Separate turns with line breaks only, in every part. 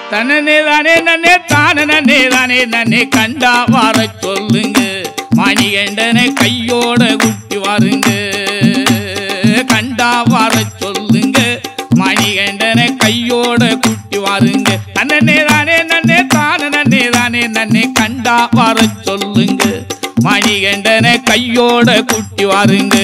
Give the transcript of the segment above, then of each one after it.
தன்னே தானே நன்னே தானே நன்னே தானே நன்னே கண்டா வார சொல்லுங்க மணிகண்டனை கையோட குட்டி வாருங்க கண்டா வார சொல்லுங்க மணிகண்டனை கையோட குட்டி வாருங்க தன்னே தானே நன்னே தானே நன்னே தானே நன்னே கண்டா வார சொல்லுங்க மணிகண்டனை கையோட குட்டி வாருங்க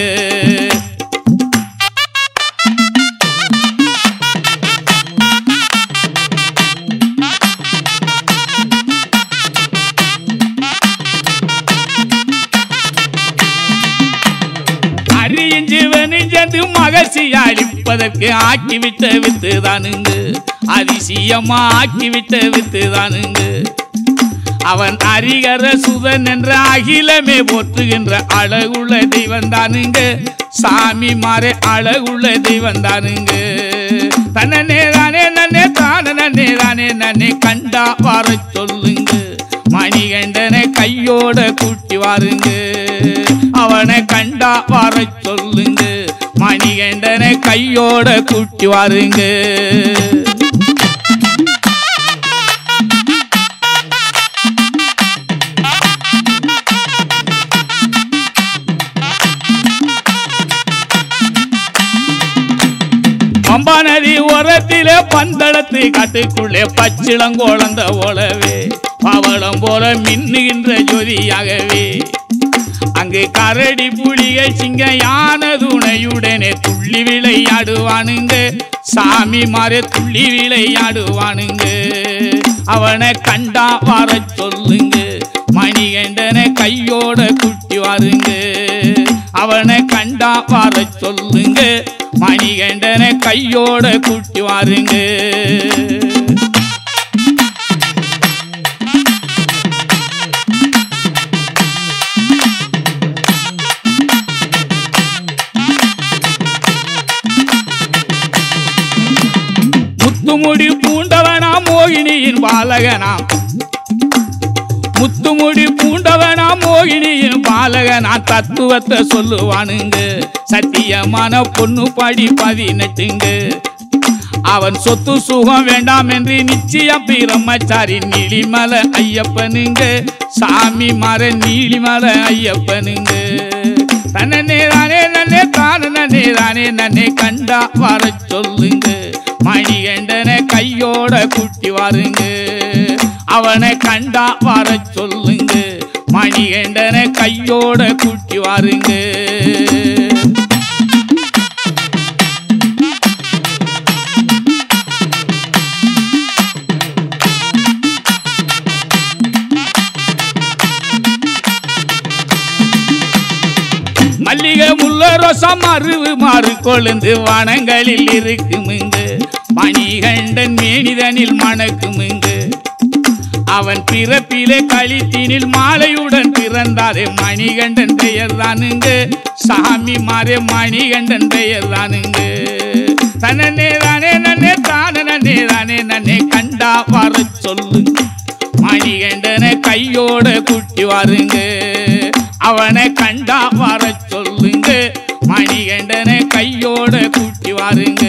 அரிஞ்சிவனிஞ்சது மகசி அழிப்பதற்கு ஆக்கிவிட்ட வித்து தானுங்க அதிசயமா ஆக்கிவிட்ட வித்து தானுங்க அவன் அரிகர சுதன் என்ற அகிலமே போற்றுகின்ற அழகுள்ள தெய்வம் தானுங்க சாமி மாறே அழகுள்ள தெய்வம் தானுங்க தன்னே தானே நன்னே தானே நன்னே தானே நன்னே கண்டா வர சொல்லுங்க மணிகண்டனை கையோட கூட்டி வாருங்க அவனை கண்டா வர சொல்லுங்க மணிகண்டனை கையோட கூட்டி வாருங்க பம்பா நதி ஓரத்திலே பந்தளத்து காட்டுக்குள்ளே பச்சிளங்கோழந்த ஓலவே பவளம் போல மின்னுகின்ற ஜோதியாகவே அங்கு கரடி புலிகள் சிங்க யான துணையுடனே துள்ளி விளையாடுவானுங்க சாமி மாறே துள்ளி விளையாடுவானுங்க அவனை கண்டா வர சொல்லுங்க மணிகண்டனை கையோட குட்டி வாருங்க அவனை கண்டா வர சொல்லுங்க மணிகண்டனை கையோட கூட்டி வாருங்க முத்துமுடி பூண்டவனா மோகினியின் பாலகனாம் முத்துமுடி பூண்டவனா மோகினியின் பாலகனா தத்துவத்தை சொல்லுவானுங்க சத்தியமான பொண்ணு பாடி பதினெட்டுங்க அவன் சொத்து சுகம் வேண்டாம் என்று நிச்சயம் பிரம்மச்சாரி நீலிமலை ஐயப்பனுங்க சாமி மர நீலிமலை ஐயப்பனுங்க தன்னே தானே நன்னே தானே நன்னே தானே நன்னே கண்டா வர சொல்லுங்க மணிகண்டனை கையோட கூட்டி வாருங்க அவனை கண்டா வர சொல்லுங்க மணிகண்டனை கையோட கூட்டி வாருங்க மல்லிகை முல்ல ரோசம் அருவு மாறு கொழுந்து வனங்களில் இருக்குமுங்க மணிகண்டன் மேனிதனில் மணக்குமுங்க அவன் பிறப்பிலே கழித்தினில் மாலையுடன் பிறந்தாரே மணிகண்டன் பெயர் தானுங்க சாமி மாறே மணிகண்டன் பெயர் தானுங்க தன்னே தானே நன்னே தானே நன்னே தானே நன்னே கண்டா வர சொல்லுங்க மணிகண்டனை கையோட கூட்டி வாருங்க அவனை கண்டா வர சொல்லுங்க மணிகண்டனை கையோட கூட்டி வாருங்க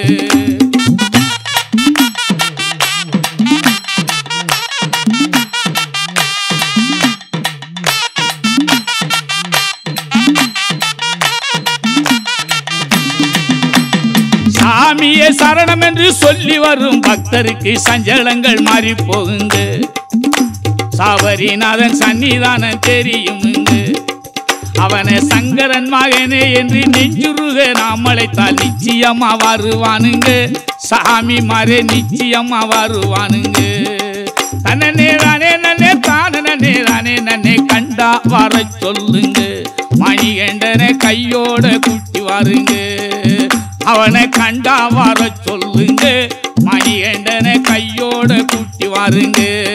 சாமியே சரணம் என்று சொல்லி வரும் பக்தருக்கு சஞ்சலங்கள் மாறி போகுங்க சாபரிநாதன் சன்னிதானம் தெரியுமுங்க அவனை சங்கரன் மகனே என்று நெஞ்சுருக நாம் அழைத்தால் நிச்சயமா வருவானுங்க சாமி மாறே நிச்சயமா வருவானுங்க தன்னே தானே நன்னே தானே நன்னே தானே நன்னே கண்டா வர சொல்லுங்க மணிகண்டனை கையோட கூட்டி வாருங்க அவனை கண்டா வர சொல்லுங்க மணிகண்டனை கையோட கூட்டி வாருங்க